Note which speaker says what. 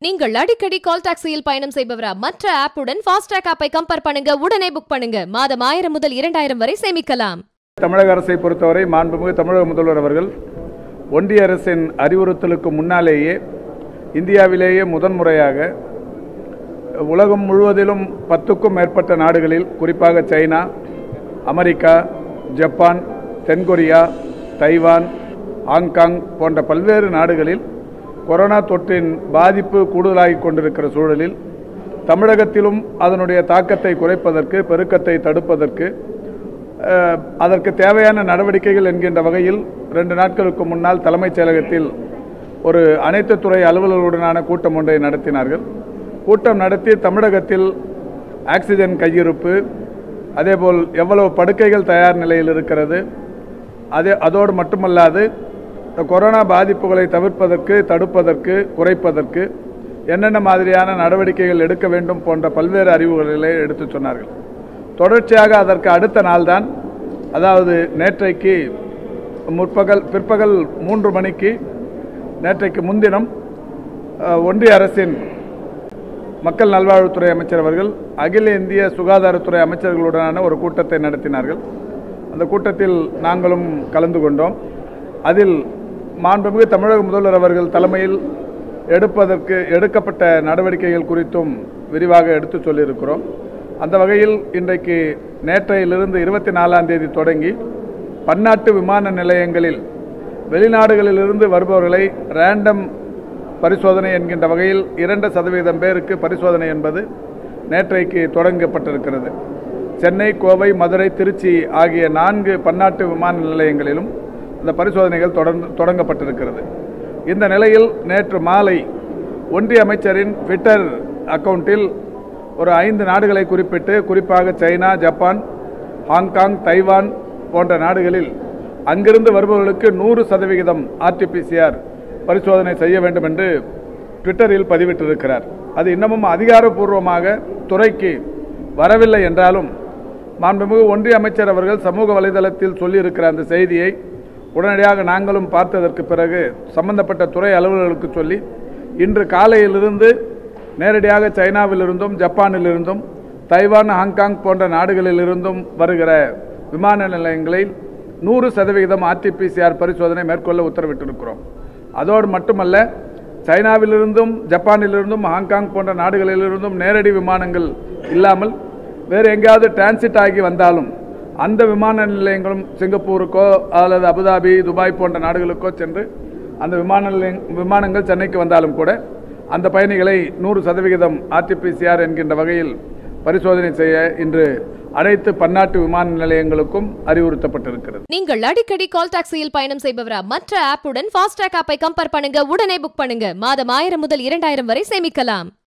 Speaker 1: நீங்கள் அடிக்கடி கால் டாக்ஸியில் பயணம் செய்பவரா மற்ற ஆப்புடன் ஃபாஸ்டாக் ஆப்பை கம்பேர் பண்ணுங்க உடனே புக் பண்ணுங்க மாதம் ஆயிரம் முதல் இரண்டாயிரம் வரை சேமிக்கலாம்
Speaker 2: தமிழக அரசை பொறுத்தவரை மாண்புமிகு தமிழக முதல்வர் அவர்கள் ஒன்றிய அரசின் அறிவுறுத்தலுக்கு முன்னாலேயே இந்தியாவிலேயே முதன்முறையாக உலகம் முழுவதிலும் பத்துக்கும் மேற்பட்ட நாடுகளில் குறிப்பாக சைனா அமெரிக்கா ஜப்பான் தென்கொரியா தைவான் ஹாங்காங் போன்ற பல்வேறு நாடுகளில் கொரோனா தொற்றின் பாதிப்பு கூடுதலாகிக் கொண்டிருக்கிற சூழலில் தமிழகத்திலும் அதனுடைய தாக்கத்தை குறைப்பதற்கு பெருக்கத்தை தடுப்பதற்கு அஹ், அதற்கு தேவையான நடவடிக்கைகள் என்கின்ற வகையில் ரெண்டு நாட்களுக்கு முன்னால் தலைமைச் செயலகத்தில் ஒரு அனைத்து துறை அலுவலர்களுடனான கூட்டம் ஒன்றை நடத்தினார்கள் கூட்டம் நடத்தி தமிழகத்தில் ஆக்சிஜன் கையிருப்பு அதேபோல் எவ்வளவு படுக்கைகள் தயார் நிலையில் இருக்கிறது அதே அதோடு மட்டுமல்லாது இந்த கொரோனா பாதிப்புகளை தவிர்ப்பதற்கு தடுப்பதற்கு குறைப்பதற்கு என்னென்ன மாதிரியான நடவடிக்கைகள் எடுக்க வேண்டும் போன்ற பல்வேறு அறிவுரைகளை எடுத்துச் சொன்னார்கள் தொடர்ச்சியாக அதற்கு அடுத்த நாள்தான் அதாவது நேற்றைக்கு முற்பகல் பிற்பகல் மூன்று மணிக்கு நேற்றைக்கு முன்தினம் அஹ், ஒன்றிய அரசின் மக்கள் நல்வாழ்வுத்துறை அமைச்சர் அவர்கள் அகில இந்திய சுகாதாரத்துறை அமைச்சர்களுடனான ஒரு கூட்டத்தை நடத்தினார்கள் அந்த கூட்டத்தில் நாங்களும் கலந்து கொண்டோம் அதில் மாண்புமிகு தமிழக முதல்வர் அவர்கள் தலைமையில் எடுப்பதற்கு எடுக்கப்பட்ட நடவடிக்கைகள் குறித்தும் விரிவாக எடுத்துச் சொல்லியிருக்கிறோம் அந்த வகையில் இன்றைக்கு நேற்றையிலிருந்து இருபத்தி நாலாம் தேதி தொடங்கி பன்னாட்டு விமான நிலையங்களில் வெளிநாடுகளிலிருந்து வருபவர்களை ரேண்டம் பரிசோதனை என்கின்ற வகையில் இரண்டு சதவீதம் பேருக்கு பரிசோதனை என்பது நேற்றைக்கு தொடங்கப்பட்டிருக்கிறது சென்னை கோவை மதுரை திருச்சி ஆகிய நான்கு பன்னாட்டு விமான நிலையங்களிலும் இந்த பரிசோதனைகள் தொடர்ந்து தொடங்கப்பட்டிருக்கிறது இந்த நிலையில் நேற்று மாலை ஒன்றிய அமைச்சரின் ட்விட்டர் அக்கவுண்டில் ஒரு ஐந்து நாடுகளை குறிப்பிட்டு குறிப்பாக சைனா ஜப்பான் ஹாங்காங் தைவான் போன்ற நாடுகளில் அங்கிருந்து வருபவர்களுக்கு நூறு சதவிகிதம் ஆர்டிபிசிஆர் பரிசோதனை செய்ய வேண்டும் என்று ட்விட்டரில் பதிவிட்டிருக்கிறார் அது இன்னமும் அதிகாரப்பூர்வமாக துறைக்கு வரவில்லை என்றாலும் மாண்புமிகு ஒன்றிய அமைச்சர் அவர்கள் சமூக வலைதளத்தில் சொல்லியிருக்கிற அந்த செய்தியை உடனடியாக நாங்களும் பார்த்ததற்கு பிறகு சம்பந்தப்பட்ட துறை அலுவலர்களுக்கு சொல்லி இன்று காலையிலிருந்து நேரடியாக சைனாவிலிருந்தும் ஜப்பானிலிருந்தும் தைவான் ஹாங்காங் போன்ற நாடுகளிலிருந்தும் வருகிற விமான நிலையங்களில் நூறு சதவிகிதம் ஆர்டிபிசிஆர் பரிசோதனை மேற்கொள்ள உத்தரவிட்டிருக்கிறோம் அதோடு மட்டுமல்ல சைனாவிலிருந்தும் ஜப்பானிலிருந்தும் ஹாங்காங் போன்ற நாடுகளிலிருந்தும் நேரடி விமானங்கள் இல்லாமல் வேறு எங்கேயாவது டிரான்சிட் ஆகி வந்தாலும் அந்த விமான நிலையங்களும் சிங்கப்பூருக்கோ அல்லது அபுதாபி துபாய் போன்ற நாடுகளுக்கோ சென்று அந்த விமான நிலைய விமானங்கள் சென்னைக்கு வந்தாலும் கூட அந்த பயணிகளை நூறு சதவிகிதம் ஆர்டிபிசிஆர் என்கின்ற வகையில் பரிசோதனை செய்ய இன்று அனைத்து பன்னாட்டு விமான நிலையங்களுக்கும் அறிவுறுத்தப்பட்டிருக்கிறது
Speaker 1: நீங்கள் அடிக்கடி கால் டாக்ஸியில் பயணம் செய்பவரா மற்ற ஆப்புடன் ஃபாஸ்டாக் ஆப்பை கம்பேர் பண்ணுங்க உடனே புக் பண்ணுங்க மாதம் ஆயிரம் முதல் இரண்டாயிரம் வரை சேமிக்கலாம்